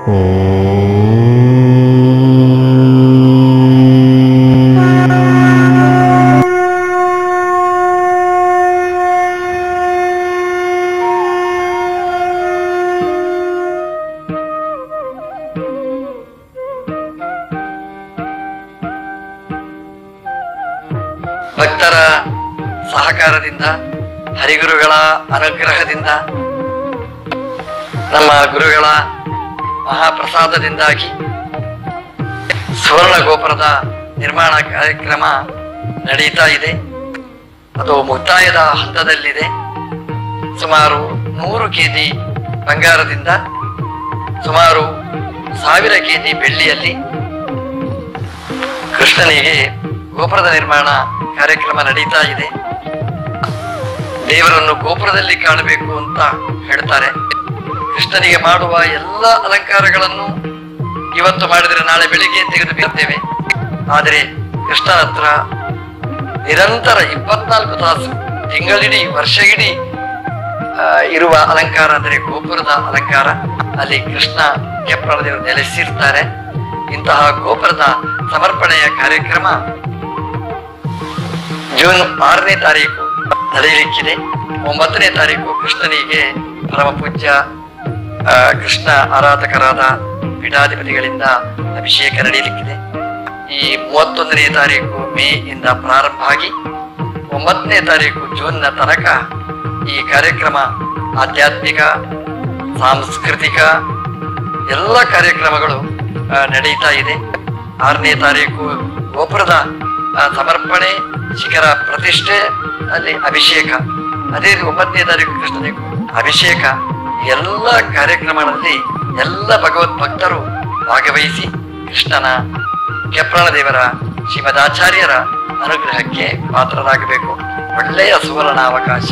ಭಕ್ತರ ಸಹಕಾರದಿಂದ ಹರಿಗುರುಗಳ ಅನುಗ್ರಹದಿಂದ ನಮ್ಮ ಗುರುಗಳ ಮಹಾಪ್ರಸಾದದಿಂದಾಗಿ ಸುವರ್ಣ ಗೋಪುರದ ನಿರ್ಮಾಣ ಕಾರ್ಯಕ್ರಮ ನಡೀತಾ ಇದೆ ಅದು ಮುಕ್ತಾಯದ ಹಂತದಲ್ಲಿದೆ ಸುಮಾರು ನೂರು ಕೆಜಿ ಬಂಗಾರದಿಂದ ಸುಮಾರು ಸಾವಿರ ಕೆಜಿ ಬೆಳ್ಳಿಯಲ್ಲಿ ಕೃಷ್ಣನಿಗೆ ಗೋಪುರದ ನಿರ್ಮಾಣ ಕಾರ್ಯಕ್ರಮ ನಡೀತಾ ಇದೆ ದೇವರನ್ನು ಗೋಪುರದಲ್ಲಿ ಕಾಣಬೇಕು ಅಂತ ಹೇಳ್ತಾರೆ ಕೃಷ್ಣನಿಗೆ ಮಾಡುವ ಎಲ್ಲ ಅಲಂಕಾರಗಳನ್ನು ಇವತ್ತು ಮಾಡಿದರೆ ನಾಳೆ ಬೆಳಿಗ್ಗೆ ತೆಗೆದು ಬಿಡ್ತೇವೆ ಆದರೆ ಕೃಷ್ಣನ ಹತ್ರ ನಿರಂತರ ಇಪ್ಪತ್ನಾಲ್ಕು ತಾಸು ತಿಂಗಳಿಡೀ ವರ್ಷ ಇಡೀ ಆ, ಇರುವ ಅಲಂಕಾರ ಅಂದರೆ ಗೋಪುರದ ಅಲಂಕಾರ ಅಲ್ಲಿ ಕೃಷ್ಣ ಕೆಪ್ಪಳ ದೇವರು ನೆಲೆಸಿರ್ತಾರೆ ಇಂತಹ ಗೋಪುರದ ಸಮರ್ಪಣೆಯ ಕಾರ್ಯಕ್ರಮ ಜೂನ್ ಆರನೇ ತಾರೀಕು ನಡೆಯಲಿಕ್ಕಿದೆ ಒಂಬತ್ತನೇ ತಾರೀಕು ಕೃಷ್ಣನಿಗೆ ಪರಮ ಪೂಜ್ಯ ಆ, ಕೃಷ್ಣ ಆರಾಧಕರಾದ ಪೀಠಾಧಿಪತಿಗಳಿಂದ ಅಭಿಷೇಕ ನಡೆಯಲಿಕ್ಕಿದೆ ಈ ಮೂವತ್ತೊಂದನೇ ತಾರೀಕು ಮೇ ಇಂದ ಪ್ರಾರಂಭ ಆಗಿ ಒಂಬತ್ತನೇ ತಾರೀಕು ಜೂನ್ನ ತನಕ ಈ ಕಾರ್ಯಕ್ರಮ ಆಧ್ಯಾತ್ಮಿಕ ಸಾಂಸ್ಕೃತಿಕ ಎಲ್ಲ ಕಾರ್ಯಕ್ರಮಗಳು ಆ, ನಡೀತಾ ಇದೆ ಆರನೇ ತಾರೀಕು ಗೋಪುರದ ಆ, ಸಮರ್ಪಣೆ ಶಿಖರ ಪ್ರತಿಷ್ಠೆ ಅಲ್ಲಿ ಅಭಿಷೇಕ ಅದೇ ರೀತಿ ಒಂಬತ್ತನೇ ತಾರೀಕು ಕೃಷ್ಣನಿಗೆ ಅಭಿಷೇಕ ಎಲ್ಲ ಕಾರ್ಯಕ್ರಮಗಳಲ್ಲಿ ಎಲ್ಲ ಭಗವದ್ ಭಕ್ತರು ಭಾಗವಹಿಸಿ ಕೃಷ್ಣನ ಕೆಪ್ರಾಣ ದೇವರ ಶ್ರೀಮದಾಚಾರ್ಯರ ಅನುಗ್ರಹಕ್ಕೆ ಪಾತ್ರರಾಗಬೇಕು ಒಳ್ಳೆಯ ಸುವರ್ಣಾವಕಾಶ